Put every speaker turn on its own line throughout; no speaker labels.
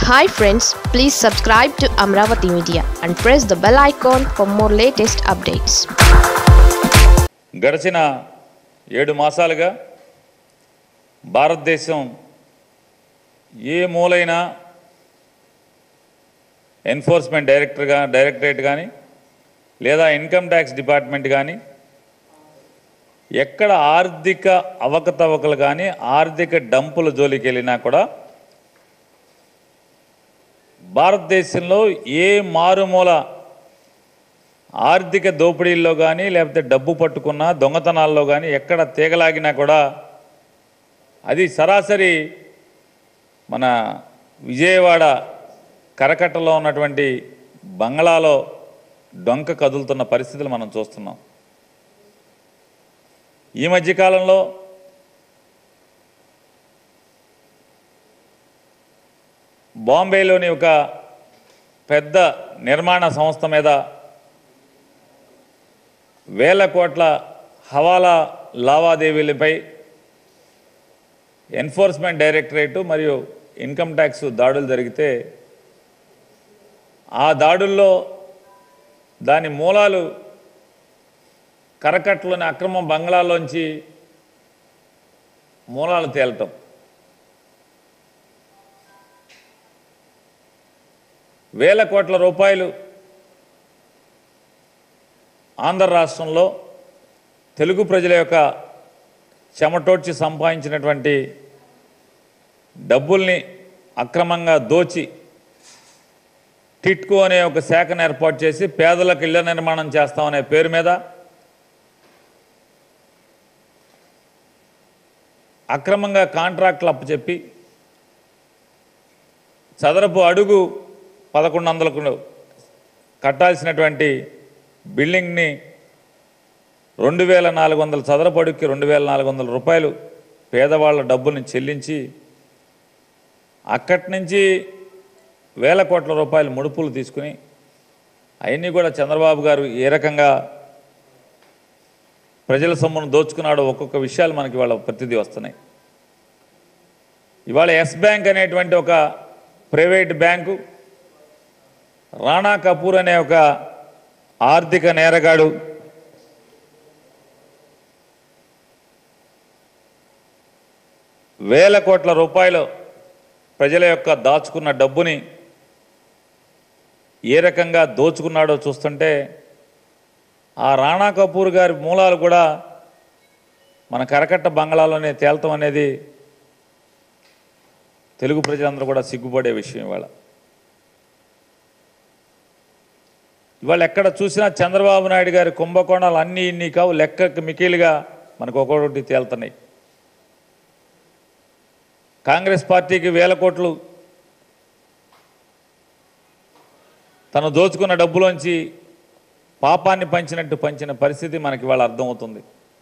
hi friends please subscribe to Amaravati media and press the bell icon for more latest updates
గడిచిన ఏడు మాసాలుగా భారతదేశం ఏ మూలైనా enforcement డైరెక్టర్గా directorate కానీ లేదా ఇన్కమ్ ట్యాక్స్ డిపార్ట్మెంట్ కానీ ఎక్కడ ఆర్థిక అవకతవకలు కానీ ఆర్థిక డంపుల జోలికి వెళ్ళినా కూడా భారతదేశంలో ఏ మారుమూల ఆర్థిక దోపిడీల్లో కానీ లేకపోతే డబ్బు పట్టుకున్నా దొంగతనాల్లో కానీ ఎక్కడ తీగలాగినా కూడా అది సరాసరి మన విజయవాడ కరకట్టలో ఉన్నటువంటి బంగ్లాలో డొంక కదులుతున్న పరిస్థితులు మనం చూస్తున్నాం ఈ మధ్యకాలంలో బాంబేలోని ఒక పెద్ద నిర్మాణ సంస్థ మీద వేల కోట్ల హవాలా లావాదేవీలపై ఎన్ఫోర్స్మెంట్ డైరెక్టరేటు మరియు ఇన్కమ్ ట్యాక్స్ దాడులు జరిగితే ఆ దాడుల్లో దాని మూలాలు కరకట్లోని అక్రమ బంగ్లాలోంచి మూలాలు తేలటం వేల కోట్ల రూపాయలు ఆంధ్ర రాష్ట్రంలో తెలుగు ప్రజల యొక్క చెమటోడ్చి సంపాదించినటువంటి డబ్బుల్ని అక్రమంగా దోచి టిట్కో అనే ఒక శాఖను ఏర్పాటు చేసి పేదలకు ఇళ్ల నిర్మాణం చేస్తామనే పేరు మీద అక్రమంగా కాంట్రాక్ట్లు అప్పచెప్పి చదరపు అడుగు పదకొండు వందలకు కట్టాల్సినటువంటి బిల్డింగ్ని రెండు వేల నాలుగు వందల చదరపు అడుగుకి రెండు వేల నాలుగు వందల రూపాయలు పేదవాళ్ళ డబ్బుల్ని చెల్లించి అక్కడి నుంచి వేల కోట్ల రూపాయలు ముడుపులు తీసుకుని అవన్నీ కూడా చంద్రబాబు గారు ఏ రకంగా ప్రజల సొమ్మును దోచుకున్నాడో ఒక్కొక్క విషయాలు మనకి వాళ్ళ ప్రతిదీ వస్తున్నాయి ఇవాళ ఎస్ బ్యాంక్ అనేటువంటి ఒక ప్రైవేట్ బ్యాంకు రాణా కపూర్ అనే ఒక ఆర్థిక నేరగాడు వేల కోట్ల రూపాయలు ప్రజల యొక్క దాచుకున్న డబ్బుని ఏ రకంగా దోచుకున్నాడో చూస్తుంటే ఆ రాణా కపూర్ గారి మూలాలు కూడా మన కరకట్ట బంగ్లాలోనే తేల్తం అనేది తెలుగు ప్రజలందరూ కూడా సిగ్గుపడే విషయం ఇవాళ ఇవాళ ఎక్కడ చూసినా చంద్రబాబు నాయుడు గారి కుంభకోణాలు అన్నీ ఇన్ని కావు లెక్కకు మికిలిగా మనకు ఒక్కొక్కటి తేలుతున్నాయి కాంగ్రెస్ పార్టీకి వేల కోట్లు తను దోచుకున్న డబ్బులోంచి పాపాన్ని పంచినట్టు పంచిన పరిస్థితి మనకి ఇవాళ అర్థమవుతుంది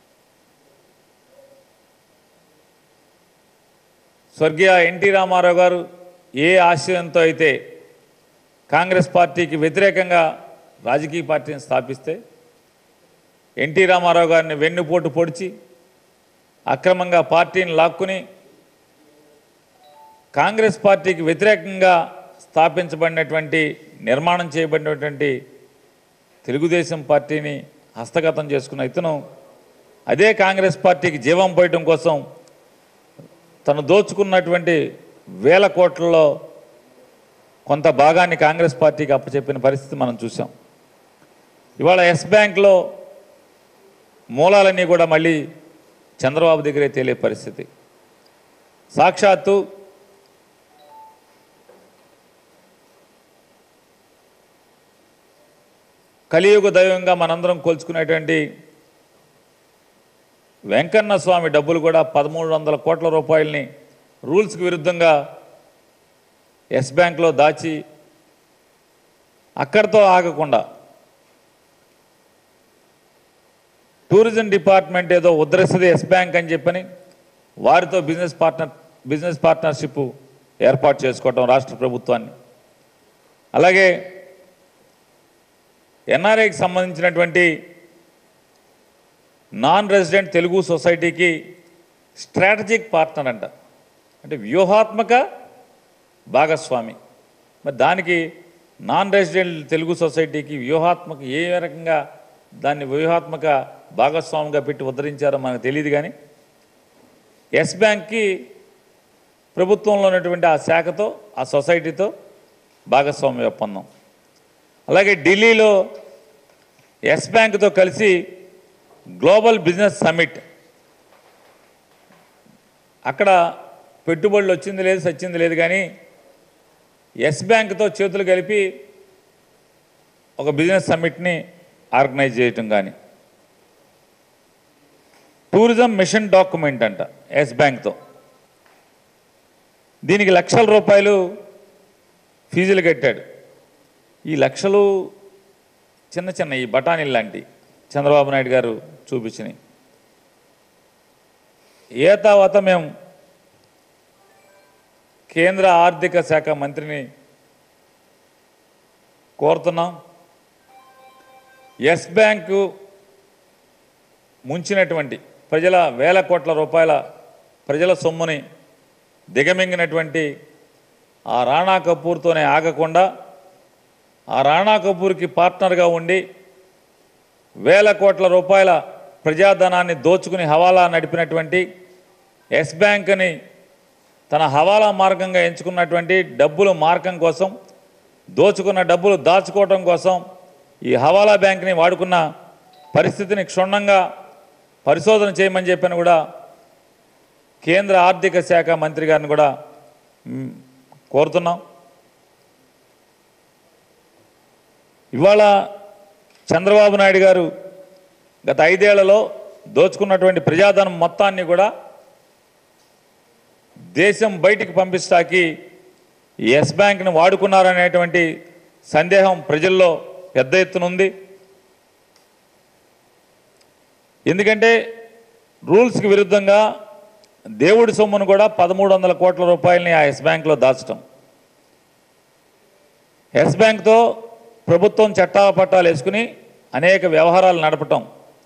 స్వర్గీయ ఎన్టీ రామారావు గారు ఏ ఆశయంతో అయితే కాంగ్రెస్ పార్టీకి వ్యతిరేకంగా రాజకీయ పార్టీని స్థాపిస్తే ఎన్టీ రామారావు గారిని వెన్నుపోటు పొడిచి అక్రమంగా పార్టీని లాక్కుని కాంగ్రెస్ పార్టీకి వ్యతిరేకంగా స్థాపించబడినటువంటి నిర్మాణం చేయబడినటువంటి తెలుగుదేశం పార్టీని హస్తగతం చేసుకున్న ఇతను అదే కాంగ్రెస్ పార్టీకి జీవం పోయటం కోసం తను దోచుకున్నటువంటి వేల కోట్లలో కొంత భాగాన్ని కాంగ్రెస్ పార్టీకి అప్పచెప్పిన పరిస్థితి మనం చూసాం ఇవాళ ఎస్ బ్యాంక్లో మూలాలన్నీ కూడా మళ్ళీ చంద్రబాబు దగ్గరే తేలే పరిస్థితి సాక్షాత్తు కలియుగ దైవంగా మనందరం కొలుచుకునేటువంటి వెంకన్న స్వామి డబ్బులు కూడా పదమూడు వందల కోట్ల రూపాయలని రూల్స్కి విరుద్ధంగా ఎస్ బ్యాంక్లో దాచి అక్కడితో ఆగకుండా టూరిజం డిపార్ట్మెంట్ ఏదో ఉద్ధరిస్తుంది ఎస్ బ్యాంక్ అని చెప్పని వారితో బిజినెస్ పార్ట్నర్ బిజినెస్ పార్ట్నర్షిప్ ఏర్పాటు చేసుకోవటం రాష్ట్ర ప్రభుత్వాన్ని అలాగే ఎన్ఆర్ఐకి సంబంధించినటువంటి నాన్ రెసిడెంట్ తెలుగు సొసైటీకి స్ట్రాటజిక్ పార్ట్నర్ అంట అంటే వ్యూహాత్మక భాగస్వామి మరి దానికి నాన్ రెసిడెంట్ తెలుగు సొసైటీకి వ్యూహాత్మక ఏ రకంగా దాన్ని వ్యూహాత్మక భాగస్వామిగా పెట్టి ఉద్ధరించారో మనకు తెలియదు కానీ ఎస్ బ్యాంక్కి ప్రభుత్వంలో ఉన్నటువంటి ఆ శాఖతో ఆ సొసైటీతో భాగస్వామ్య ఒప్పందం అలాగే ఢిల్లీలో ఎస్ బ్యాంక్తో కలిసి గ్లోబల్ బిజినెస్ సమ్మిట్ అక్కడ పెట్టుబడులు వచ్చింది లేదు సచ్చింది లేదు కానీ ఎస్ బ్యాంక్తో చేతులు కలిపి ఒక బిజినెస్ సమ్మిట్ని ఆర్గనైజ్ చేయటం కానీ టూరిజం మిషన్ డాక్యుమెంట్ అంట ఎస్ బ్యాంక్తో దీనికి లక్షల రూపాయలు ఫీజులు కట్టాడు ఈ లక్షలు చిన్న చిన్న ఈ బఠానీలు లాంటి చంద్రబాబు నాయుడు గారు చూపించినాయి ఏ తర్వాత మేము కేంద్ర ఆర్థిక శాఖ మంత్రిని కోరుతున్నాం ఎస్ బ్యాంకు ముంచినటువంటి ప్రజల వేల కోట్ల రూపాయల ప్రజల సొమ్ముని దిగమింగినటువంటి ఆ రాణా కపూర్తోనే ఆగకుండా ఆ రాణా కపూర్కి పార్ట్నర్గా ఉండి వేల కోట్ల రూపాయల ప్రజాధనాన్ని దోచుకుని హవాలా నడిపినటువంటి ఎస్ బ్యాంక్ని తన హవాలా మార్గంగా ఎంచుకున్నటువంటి డబ్బులు మార్గం కోసం దోచుకున్న డబ్బులు దాచుకోవడం కోసం ఈ హవాలా బ్యాంక్ని వాడుకున్న పరిస్థితిని క్షుణ్ణంగా పరిశోధన చేయమని చెప్పని కూడా కేంద్ర ఆర్థిక శాఖ మంత్రి గారిని కూడా మ్, కోరుతున్నాం ఇవాళ చంద్రబాబు నాయుడు గారు గత ఐదేళ్లలో దోచుకున్నటువంటి ప్రజాధనం మొత్తాన్ని కూడా దేశం బయటికి పంపిస్తాకి ఈ ఎస్ బ్యాంక్ని వాడుకున్నారనేటువంటి సందేహం ప్రజల్లో పెద్ద ఎత్తున ఉంది ఎందుకంటే రూల్స్కి విరుద్ధంగా దేవుడి సొమ్మును కూడా పదమూడు వందల కోట్ల రూపాయలని ఆ ఎస్ బ్యాంక్లో దాచటం ఎస్ బ్యాంక్తో ప్రభుత్వం చట్టాల పట్టాలు వేసుకుని అనేక వ్యవహారాలు నడపటం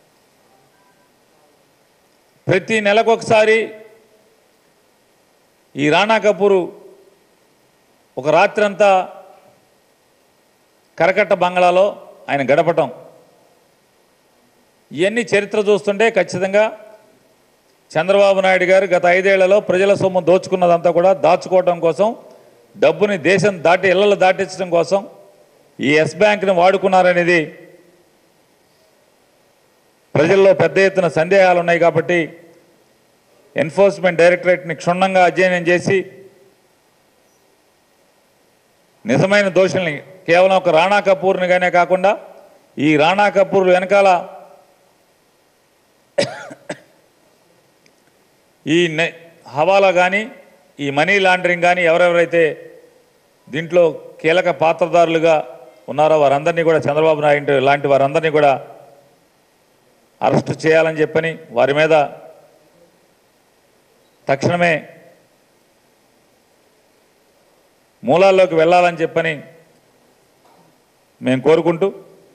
ప్రతి నెలకు ఒకసారి ఈ రాణా కపూరు ఒక రాత్రంతా కరకట్ట బంగ్లాలో ఆయన గడపటం ఇవన్నీ చరిత్ర చూస్తుంటే ఖచ్చితంగా చంద్రబాబు నాయుడు గారు గత ఐదేళ్లలో ప్రజల సొమ్ము దోచుకున్నదంతా కూడా దాచుకోవడం కోసం డబ్బుని దేశం దాటి ఇళ్లలో దాటించడం కోసం ఈ ఎస్ బ్యాంక్ని వాడుకున్నారనేది ప్రజల్లో పెద్ద ఎత్తున సందేహాలు ఉన్నాయి కాబట్టి ఎన్ఫోర్స్మెంట్ డైరెక్టరేట్ని క్షుణ్ణంగా అధ్యయనం చేసి నిజమైన దోషుల్ని కేవలం ఒక రాణా కపూర్ని గానే కాకుండా ఈ రాణా కపూర్ వెనకాల ఈ నె హవాలా కానీ ఈ మనీ లాండరింగ్ కానీ ఎవరెవరైతే దీంట్లో కీలక పాత్రదారులుగా ఉన్నారో వారందరినీ కూడా చంద్రబాబు నాయుడు లాంటి వారందరినీ కూడా అరెస్ట్ చేయాలని చెప్పని వారి మీద తక్షణమే మూలాల్లోకి వెళ్ళాలని చెప్పని మేము కోరుకుంటూ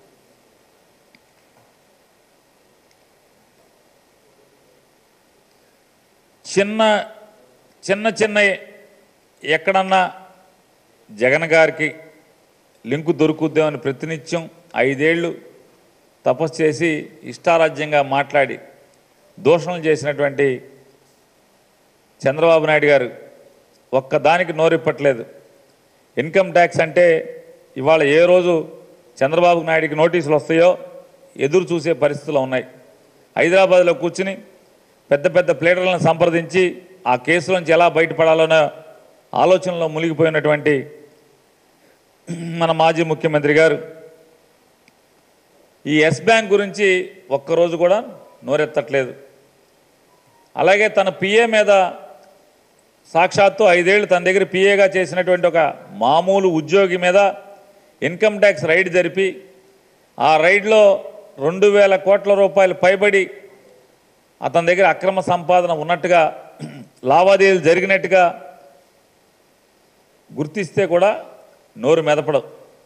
చిన్న చిన్న చిన్న ఎక్కడన్నా జగన్ గారికి లింకు దొరుకుద్దామని ప్రతినిత్యం ఐదేళ్లు తపస్సు చేసి ఇష్టారాజ్యంగా మాట్లాడి దూషణలు చేసినటువంటి చంద్రబాబు నాయుడు గారు ఒక్కదానికి నోరిప్పట్లేదు ఇన్కమ్ ట్యాక్స్ అంటే ఇవాళ ఏ రోజు చంద్రబాబు నాయుడికి నోటీసులు వస్తాయో ఎదురు చూసే పరిస్థితులు ఉన్నాయి హైదరాబాద్లో కూర్చుని పెద్ద పెద్ద ప్లేటర్లను సంప్రదించి ఆ కేసులోంచి ఎలా బయటపడాలన్న ఆలోచనలో మునిగిపోయినటువంటి మన మాజీ ముఖ్యమంత్రి గారు ఈ ఎస్ బ్యాంక్ గురించి ఒక్కరోజు కూడా నోరెత్తట్లేదు అలాగే తన పిఏ మీద సాక్షాత్తు ఐదేళ్లు తన దగ్గర పిఏగా చేసినటువంటి ఒక మామూలు ఉద్యోగి మీద ఇన్కమ్ ట్యాక్స్ రైడ్ జరిపి ఆ రైడ్లో రెండు వేల కోట్ల రూపాయలు పైబడి అతని దగ్గర అక్రమ సంపాదన ఉన్నట్టుగా లావాదేవీలు జరిగినట్టుగా గుర్తిస్తే కూడా నోరు మెదపడదు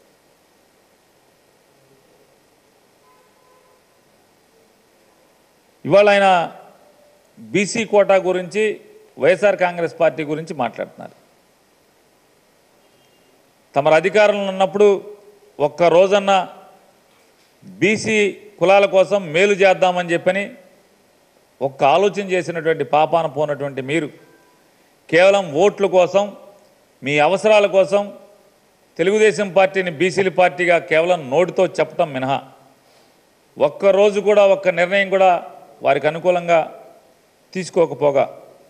ఇవాళ ఆయన బీసీ కోటా గురించి వైఎస్ఆర్ కాంగ్రెస్ పార్టీ గురించి మాట్లాడుతున్నారు తమరు అధికారంలో ఉన్నప్పుడు ఒక్క రోజన్నా బీసీ కులాల కోసం మేలు చేద్దామని చెప్పని ఒక్క ఆలోచన చేసినటువంటి పాపాన పోనటువంటి మీరు కేవలం ఓట్ల కోసం మీ అవసరాల కోసం తెలుగుదేశం పార్టీని బీసీల పార్టీగా కేవలం నోటితో చెప్పటం మినహా ఒక్కరోజు కూడా ఒక్క నిర్ణయం కూడా వారికి అనుకూలంగా తీసుకోకపోగా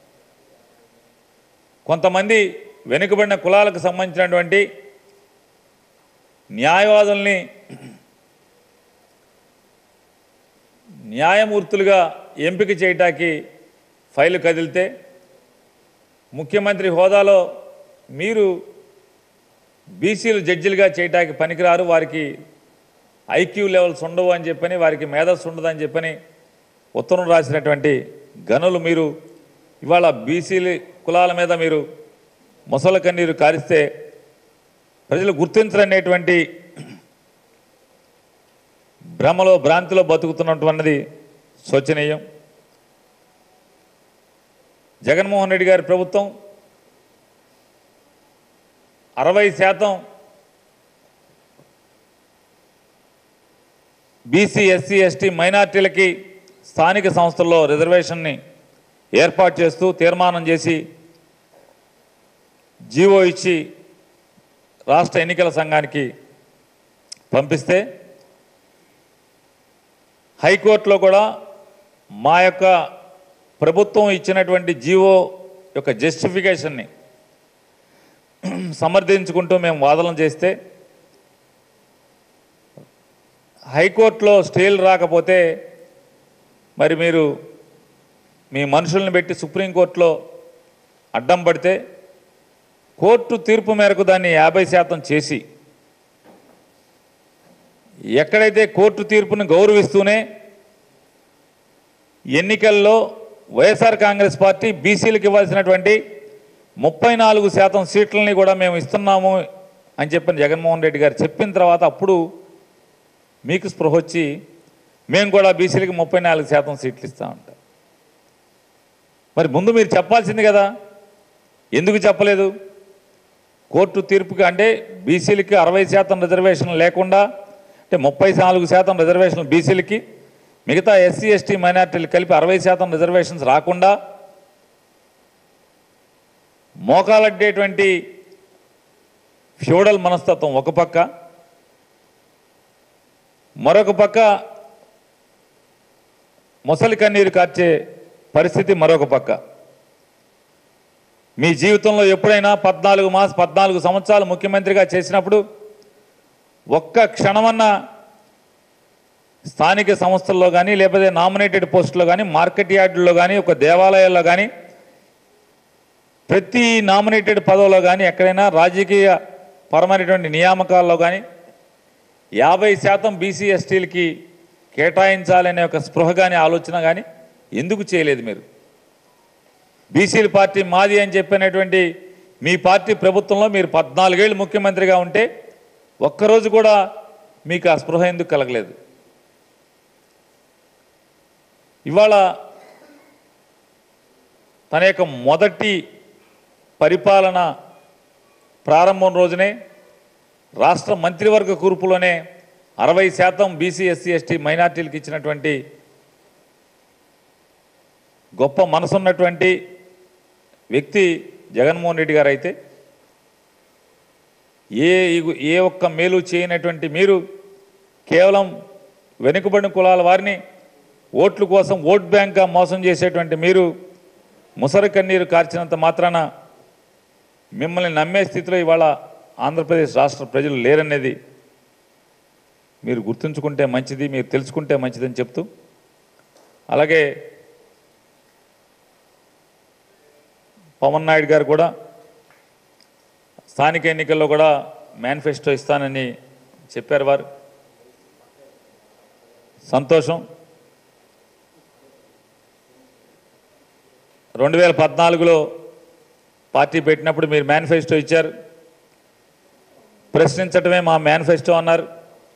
కొంతమంది వెనుకబడిన కులాలకు సంబంధించినటువంటి న్యాయవాదుల్ని న్యాయమూర్తులుగా ఎంపిక చేయటానికి ఫైలు కదిలితే ముఖ్యమంత్రి హోదాలో మీరు బీసీలు జడ్జిలుగా చేయటానికి పనికిరారు వారికి ఐక్యూ లెవెల్స్ ఉండవు అని చెప్పని వారికి మేధస్సు ఉండదని చెప్పని ఉత్తరం రాసినటువంటి గనులు మీరు ఇవాళ బీసీల కులాల మీద మీరు ముసల కన్నీరు కారిస్తే ప్రజలు గుర్తించరనేటువంటి భ్రమలో భ్రాంతిలో బతుకుతున్నటువంటిది శోచనీయం జగన్మోహన్ రెడ్డి గారి ప్రభుత్వం అరవై శాతం బీసీ ఎస్సీ ఎస్టీ మైనార్టీలకి స్థానిక సంస్థల్లో రిజర్వేషన్ని ఏర్పాటు చేస్తూ తీర్మానం చేసి జీవో ఇచ్చి రాష్ట్ర ఎన్నికల సంఘానికి పంపిస్తే హైకోర్టులో కూడా మా యొక్క ప్రభుత్వం ఇచ్చినటువంటి జీవో యొక్క జస్టిఫికేషన్ని సమర్థించుకుంటూ మేము వాదన చేస్తే హైకోర్టులో స్టేలు రాకపోతే మరి మీరు మీ మనుషుల్ని పెట్టి సుప్రీంకోర్టులో అడ్డం పడితే కోర్టు తీర్పు మేరకు దాన్ని యాభై శాతం చేసి ఎక్కడైతే కోర్టు తీర్పును గౌరవిస్తూనే ఎన్నికల్లో వైఎస్ఆర్ కాంగ్రెస్ పార్టీ బీసీలకు ఇవ్వాల్సినటువంటి ముప్పై నాలుగు శాతం సీట్లని కూడా మేము ఇస్తున్నాము అని చెప్పిన జగన్మోహన్ రెడ్డి గారు చెప్పిన తర్వాత అప్పుడు మీకు స్పృహ వచ్చి మేము కూడా బీసీలకి ముప్పై నాలుగు శాతం సీట్లు ఇస్తామంట మరి ముందు మీరు చెప్పాల్సింది కదా ఎందుకు చెప్పలేదు కోర్టు తీర్పుకి అంటే బీసీలకి అరవై శాతం రిజర్వేషన్ లేకుండా అంటే ముప్పై నాలుగు శాతం రిజర్వేషన్లు బీసీలకి మిగతా ఎస్సీ ఎస్టీ మైనార్టీలు కలిపి అరవై శాతం రిజర్వేషన్స్ రాకుండా మోకాలడ్డేటువంటి ఫ్యూడల్ మనస్తత్వం ఒక పక్క మరొక పక్క ముసలి కన్నీరు కార్చే పరిస్థితి మరొక పక్క మీ జీవితంలో ఎప్పుడైనా పద్నాలుగు మాస పద్నాలుగు సంవత్సరాలు ముఖ్యమంత్రిగా చేసినప్పుడు ఒక్క క్షణమన్నా స్థానిక సంస్థల్లో కానీ లేకపోతే నామినేటెడ్ పోస్టుల్లో కానీ మార్కెట్ యార్డుల్లో కానీ ఒక దేవాలయాల్లో కానీ ప్రతి నామినేటెడ్ పదవిలో కానీ ఎక్కడైనా రాజకీయ పరమైనటువంటి నియామకాల్లో కానీ యాభై శాతం బీసీ ఎస్టీలకి కేటాయించాలనే ఒక స్పృహ కానీ ఆలోచన కానీ ఎందుకు చేయలేదు మీరు బీసీల పార్టీ మాది అని చెప్పినటువంటి మీ పార్టీ ప్రభుత్వంలో మీరు పద్నాలుగేళ్ళు ముఖ్యమంత్రిగా ఉంటే ఒక్కరోజు కూడా మీకు ఆ స్పృహ ఎందుకు కలగలేదు ఇవాళ తన యొక్క మొదటి పరిపాలన ప్రారంభం రోజునే రాష్ట్ర మంత్రివర్గ కూర్పులోనే అరవై శాతం బీసీ ఎస్సీ ఎస్టీ మైనార్టీలకు ఇచ్చినటువంటి గొప్ప మనసున్నటువంటి వ్యక్తి జగన్మోహన్ రెడ్డి గారు అయితే ఏ ఇగు- ఏ ఒక్క మేలు చేయనటువంటి మీరు కేవలం వెనుకబడిన కులాల వారిని ఓట్ల కోసం ఓట్ బ్యాంక్గా మోసం చేసేటువంటి మీరు ముసరి కన్నీరు కార్చినంత మాత్రాన మిమ్మల్ని నమ్మే స్థితిలో ఇవాళ ఆంధ్రప్రదేశ్ రాష్ట్ర ప్రజలు లేరనేది మీరు గుర్తుంచుకుంటే మంచిది మీరు తెలుసుకుంటే మంచిదని చెప్తూ అలాగే పవన్ నాయుడు గారు కూడా స్థానిక ఎన్నికల్లో కూడా మేనిఫెస్టో ఇస్తానని చెప్పారు వారు సంతోషం రెండు వేల పద్నాలుగులో పార్టీ పెట్టినప్పుడు మీరు మేనిఫెస్టో ఇచ్చారు ప్రశ్నించటమే మా మేనిఫెస్టో అన్నారు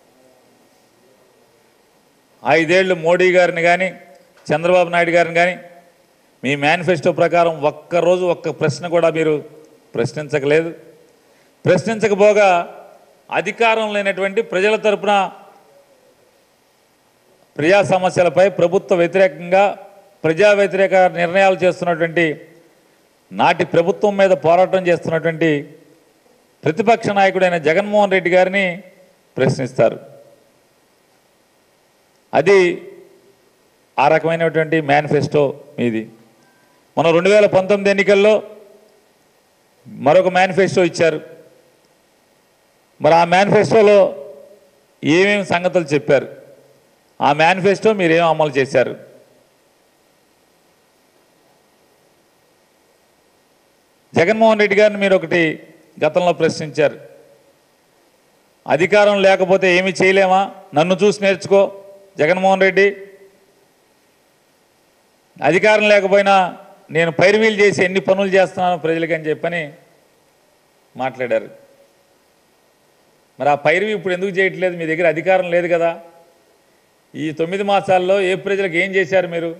ఐదేళ్లు మోడీ గారిని కానీ చంద్రబాబు నాయుడు గారిని కానీ మీ మేనిఫెస్టో ప్రకారం ఒక్కరోజు ఒక్క ప్రశ్న కూడా మీరు ప్రశ్నించకలేదు ప్రశ్నించకపోగా అధికారం లేనటువంటి ప్రజల తరపున ప్రజా సమస్యలపై ప్రభుత్వ వ్యతిరేకంగా ప్రజా వ్యతిరేక నిర్ణయాలు చేస్తున్నటువంటి నాటి ప్రభుత్వం మీద పోరాటం చేస్తున్నటువంటి ప్రతిపక్ష నాయకుడైన జగన్మోహన్ రెడ్డి గారిని ప్రశ్నిస్తారు అది ఆ రకమైనటువంటి మేనిఫెస్టో మీది మన రెండు వేల పంతొమ్మిది ఎన్నికల్లో మరొక మేనిఫెస్టో ఇచ్చారు మరి ఆ మేనిఫెస్టోలో ఏమేమి సంగతులు చెప్పారు ఆ మేనిఫెస్టో మీరేం అమలు చేశారు జగన్మోహన్ రెడ్డి గారిని మీరు ఒకటి గతంలో ప్రశ్నించారు అధికారం లేకపోతే ఏమీ చేయలేమా నన్ను చూసి నేర్చుకో జగన్మోహన్ రెడ్డి అధికారం లేకపోయినా నేను పైరువీలు చేసి ఎన్ని పనులు చేస్తున్నాను ప్రజలకి అని చెప్పని మాట్లాడారు మరి ఆ పైరువి ఇప్పుడు ఎందుకు చేయట్లేదు మీ దగ్గర అధికారం లేదు కదా ఈ తొమ్మిది మాసాల్లో ఏ ప్రజలకు ఏం చేశారు మీరు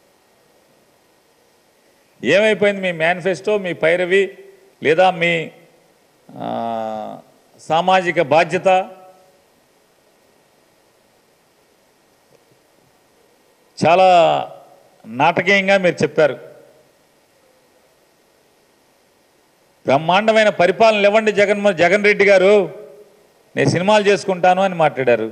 ఏమైపోయింది మీ మేనిఫెస్టో మీ పైరవి లేదా మీ ఆ, సామాజిక బాధ్యత చాలా నాటకీయంగా మీరు చెప్పారు బ్రహ్మాండమైన పరిపాలన ఇవ్వండి జగన్ జగన్ రెడ్డి గారు నేను సినిమాలు చేసుకుంటాను అని మాట్లాడారు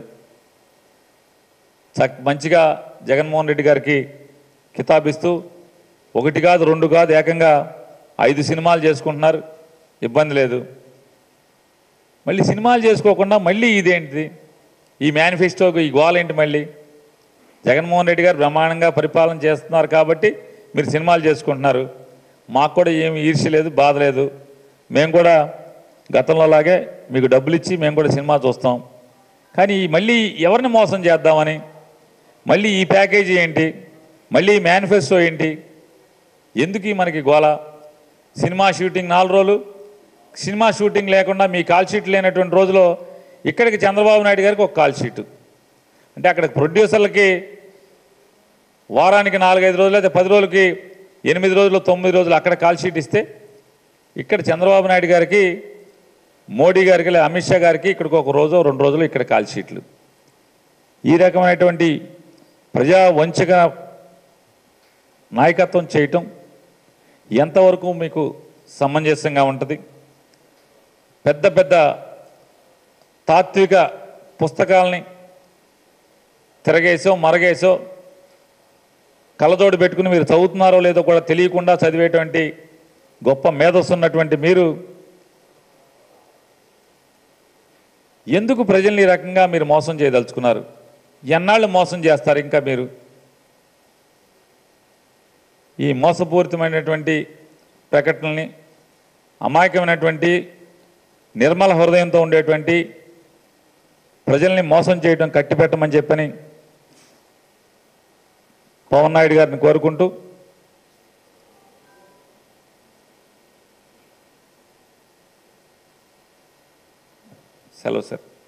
చక్ మంచిగా జగన్మోహన్ రెడ్డి గారికి కితాబిస్తూ ఒకటి కాదు రెండు కాదు ఏకంగా ఐదు సినిమాలు చేసుకుంటున్నారు ఇబ్బంది లేదు మళ్ళీ సినిమాలు చేసుకోకుండా మళ్ళీ ఇదేంటిది ఈ మేనిఫెస్టోకి ఈ గోల్ ఏంటి మళ్ళీ జగన్మోహన్ రెడ్డి గారు బ్రహ్మాండంగా పరిపాలన చేస్తున్నారు కాబట్టి మీరు సినిమాలు చేసుకుంటున్నారు మాకు కూడా ఏమి ఈర్ష్య లేదు బాధ లేదు మేము కూడా గతంలో లాగే మీకు డబ్బులు ఇచ్చి మేము కూడా సినిమా చూస్తాం కానీ ఈ మళ్ళీ ఎవరిని మోసం చేద్దామని మళ్ళీ ఈ ప్యాకేజీ ఏంటి మళ్ళీ ఈ మేనిఫెస్టో ఏంటి ఎందుకు ఈ మనకి గోల సినిమా షూటింగ్ నాలుగు రోజులు సినిమా షూటింగ్ లేకుండా మీ కాల్ షీట్ లేనటువంటి రోజులో ఇక్కడికి చంద్రబాబు నాయుడు గారికి ఒక కాల్ షీటు అంటే అక్కడ ప్రొడ్యూసర్లకి వారానికి నాలుగైదు రోజులు అయితే పది రోజులకి ఎనిమిది రోజులు తొమ్మిది రోజులు అక్కడ కాల్ షీట్ ఇస్తే ఇక్కడ చంద్రబాబు నాయుడు గారికి మోడీ గారికి లేదా అమిత్ షా గారికి ఇక్కడికి ఒక రోజు రెండు రోజులు ఇక్కడ కాల్ షీట్లు ఈ రకమైనటువంటి ప్రజా వంచక నాయకత్వం చేయటం ఎంతవరకు మీకు సమంజసంగా ఉంటుంది పెద్ద పెద్ద తాత్విక పుస్తకాలని తిరగేసో మరగేసో కళ్ళజోడు పెట్టుకుని మీరు చదువుతున్నారో లేదో కూడా తెలియకుండా చదివేటువంటి గొప్ప మేధస్సు ఉన్నటువంటి మీరు ఎందుకు ప్రజల్ని ఈ రకంగా మీరు మోసం చేయదలుచుకున్నారు ఎన్నాళ్ళు మోసం చేస్తారు ఇంకా మీరు ఈ మోసపూరితమైనటువంటి ప్రకటనల్ని అమాయకమైనటువంటి నిర్మల హృదయంతో ఉండేటువంటి ప్రజల్ని మోసం చేయడం కట్టిపెట్టమని చెప్పని పవన్ నాయుడు గారిని కోరుకుంటూ సెలవు సార్